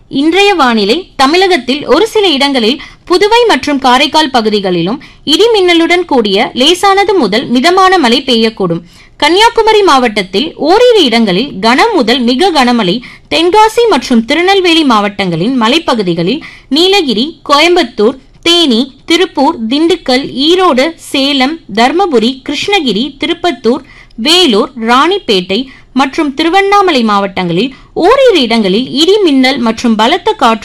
இன்றைய வானிலை தமிழகத்தில் ஒரு சில இடங்களில் புதுவை மற்றும் காரைக்கால் பகுதிகளிலும் இடி மின்னலுடன் கூடிய லேசானது முதல் மிதமான மழை பெய்யக்கூடும் கன்னியாகுமரி மாவட்டத்தில் ஓரிரு இடங்களில் கனம் முதல் மிக கனமழை தென்காசி மற்றும் திருநெல்வேலி மாவட்டங்களின் மலைப்பகுதிகளில் நீலகிரி கோயம்புத்தூர் தேனி திருப்பூர் திண்டுக்கல் ஈரோடு சேலம் தர்மபுரி கிருஷ்ணகிரி திருப்பத்தூர் வேலூர் ராணிப்பேட்டை மற்றும் திருவண்ணாமலை மாவட்டங்களில் ஓரிரு இடங்களில் இடி மின்னல் மற்றும் பலத்த காற்று